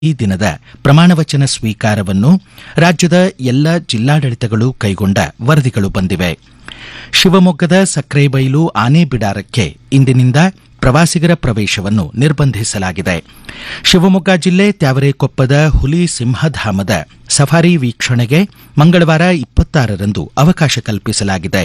ಈ ದಿನದ ಪ್ರಮಾಣವಚನ ಸ್ವೀಕಾರವನ್ನು ರಾಜ್ಯದ ಎಲ್ಲ ಜಿಲ್ಲಾಡಳಿತಗಳು ಕೈಗೊಂಡ ವರದಿಗಳು ಬಂದಿವೆ ಶಿವಮೊಗ್ಗದ ಸಕ್ರೆಬೈಲು ಆನೆ ಬಿಡಾರಕ್ಕೆ ಇಂದಿನಿಂದ ಪ್ರವಾಸಿಗರ ಪ್ರವೇಶವನ್ನು ನಿರ್ಬಂಧಿಸಲಾಗಿದೆ ಶಿವಮೊಗ್ಗ ಜಿಲ್ಲೆ ತ್ಯಾವರೆಕೊಪ್ಪದ ಹುಲಿ ಸಿಂಹಧಾಮದ ಸಫಾರಿ ವೀಕ್ಷಣೆಗೆ ಮಂಗಳವಾರ ಇಪ್ಪತ್ತಾರರಂದು ಅವಕಾಶ ಕಲ್ಪಿಸಲಾಗಿದೆ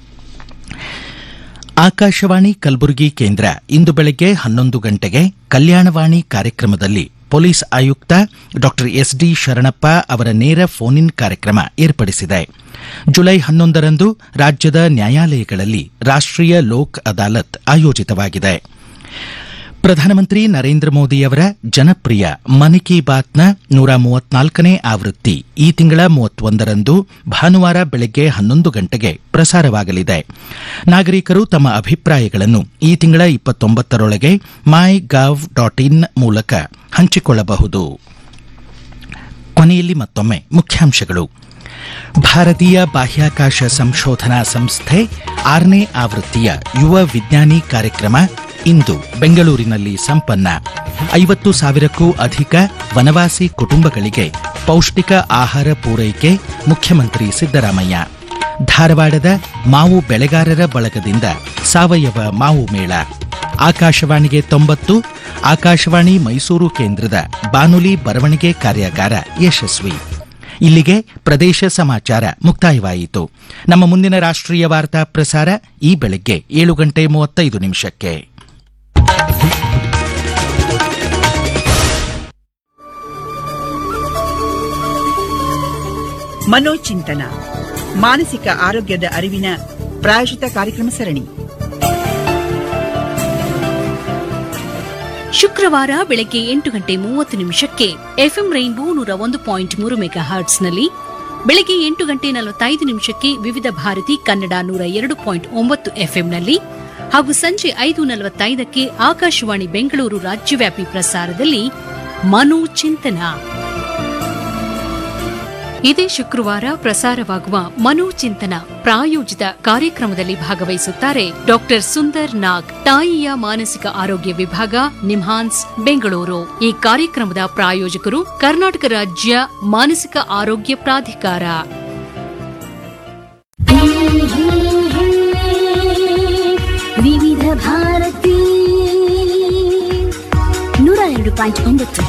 ಆಕಾಶವಾಣಿ ಕಲಬುರಗಿ ಕೇಂದ್ರ ಇಂದು ಬೆಳಗ್ಗೆ ಹನ್ನೊಂದು ಗಂಟೆಗೆ ಕಲ್ಯಾಣವಾಣಿ ಕಾರ್ಯಕ್ರಮದಲ್ಲಿ ಪೊಲೀಸ್ ಆಯುಕ್ತ ಡಾ ಎಸ್ಡಿ ಶರಣಪ್ಪ ಅವರ ನೇರ ಫೋನ್ ಇನ್ ಕಾರ್ಯಕ್ರಮ ಏರ್ಪಡಿಸಿದೆ ಜುಲೈ ಹನ್ನೊಂದರಂದು ರಾಜ್ಯದ ನ್ಯಾಯಾಲಯಗಳಲ್ಲಿ ರಾಷ್ಟೀಯ ಲೋಕ್ ಅದಾಲತ್ ಆಯೋಜಿತವಾಗಿದೆ ಪ್ರಧಾನಮಂತ್ರಿ ನರೇಂದ್ರ ಮೋದಿಯವರ ಜನಪ್ರಿಯ ಮನ್ ಕಿ ಬಾತ್ನ ನೂರ ಮೂವತ್ನಾಲ್ಕನೇ ಆವೃತ್ತಿ ಈ ತಿಂಗಳ ಮೂವತ್ತೊಂದರಂದು ಭಾನುವಾರ ಬೆಳಗ್ಗೆ ಹನ್ನೊಂದು ಗಂಟೆಗೆ ಪ್ರಸಾರವಾಗಲಿದೆ ನಾಗರಿಕರು ತಮ್ಮ ಅಭಿಪ್ರಾಯಗಳನ್ನು ಈ ತಿಂಗಳ ಇಪ್ಪತ್ತೊಂಬತ್ತರೊಳಗೆ ಮೈ ಗವ್ ಡಾಟ್ ಇನ್ ಮೂಲಕ ಹಂಚಿಕೊಳ್ಳಬಹುದು ಕೊನೆಯಲ್ಲಿ ಮತ್ತೊಮ್ಮೆ ಮುಖ್ಯಾಂಶಗಳು ಭಾರತೀಯ ಬಾಹ್ಯಾಕಾಶ ಸಂಶೋಧನಾ ಸಂಸ್ಥೆ ಆರನೇ ಆವೃತ್ತಿಯ ಯುವ ವಿಜ್ಞಾನಿ ಕಾರ್ಯಕ್ರಮ ಇಂದು ಬೆಂಗಳೂರಿನಲ್ಲಿ ಸಂಪನ್ನ ಐವತ್ತು ಸಾವಿರಕ್ಕೂ ಅಧಿಕ ವನವಾಸಿ ಕುಟುಂಬಗಳಿಗೆ ಪೌಷ್ಟಿಕ ಆಹಾರ ಪೂರೈಕೆ ಮುಖ್ಯಮಂತ್ರಿ ಸಿದ್ದರಾಮಯ್ಯ ಧಾರವಾಡದ ಮಾವು ಬೆಳೆಗಾರರ ಬಳಗದಿಂದ ಸಾವಯವ ಮಾವು ಮೇಳ ಆಕಾಶವಾಣಿಗೆ ತೊಂಬತ್ತು ಆಕಾಶವಾಣಿ ಮೈಸೂರು ಕೇಂದ್ರದ ಬಾನುಲಿ ಬರವಣಿಗೆ ಕಾರ್ಯಾಗಾರ ಯಶಸ್ವಿ ಇಲ್ಲಿಗೆ ಪ್ರದೇಶ ಸಮಾಚಾರ ಮುಕ್ತಾಯವಾಯಿತು ನಮ್ಮ ಮುಂದಿನ ರಾಷ್ಟ್ರೀಯ ವಾರ್ತಾ ಪ್ರಸಾರ ಈ ಬೆಳಗ್ಗೆ ಏಳು ಗಂಟೆ ಮೂವತ್ತೈದು ನಿಮಿಷಕ್ಕೆ ಮನೋಚಿಂತನ ಮಾನಸಿಕ ಆರೋಗ್ಯದ ಅರಿವಿನ ಪ್ರಾಯೋಜಿತ ಕಾರ್ಯಕ್ರಮ ಸರಣಿ ಶುಕ್ರವಾರ ಬೆಳಗ್ಗೆ ಎಂಟು ಗಂಟೆ ಮೂವತ್ತು ನಿಮಿಷಕ್ಕೆ ಎಫ್ಎಂ ರೈನ್ಬೋ ನೂರ ಒಂದು ಪಾಯಿಂಟ್ ಮೂರು ಮೆಗಾ ಹರ್ಟ್ಸ್ನಲ್ಲಿ ಬೆಳಗ್ಗೆ ಎಂಟು ಗಂಟೆ ನಲವತ್ತೈದು ನಿಮಿಷಕ್ಕೆ ವಿವಿಧ ಭಾರತಿ ಕನ್ನಡ ನೂರ ಎರಡು ಪಾಯಿಂಟ್ ಒಂಬತ್ತು ಎಫ್ಎಂನಲ್ಲಿ ಹಾಗೂ ಸಂಜೆ ಐದು ನಲವತ್ತೈದಕ್ಕೆ ಆಕಾಶವಾಣಿ ಬೆಂಗಳೂರು ರಾಜ್ಯವ್ಯಾಪಿ ಪ್ರಸಾರದಲ್ಲಿ ಮನೋಚಿಂತನ ಇದೇ ಶುಕ್ರವಾರ ಪ್ರಸಾರವಾಗುವ ಮನೋಚಿಂತನ ಪ್ರಾಯೋಜಿತ ಕಾರ್ಯಕ್ರಮದಲ್ಲಿ ಭಾಗವಹಿಸುತ್ತಾರೆ ಡಾಕ್ಟರ್ ಸುಂದರ್ ನಾಗ್ ತಾಯಿಯ ಮಾನಸಿಕ ಆರೋಗ್ಯ ವಿಭಾಗ ನಿಮ್ಹಾನ್ಸ್ ಬೆಂಗಳೂರು ಈ ಕಾರ್ಯಕ್ರಮದ ಪ್ರಾಯೋಜಕರು ಕರ್ನಾಟಕ ರಾಜ್ಯ ಮಾನಸಿಕ ಆರೋಗ್ಯ ಪ್ರಾಧಿಕಾರ ವಿವಿಧ ಭಾರತಿ ನೂರ ಎರಡು ಪಾಯಿಂಟ್ ಒಂಬತ್ತು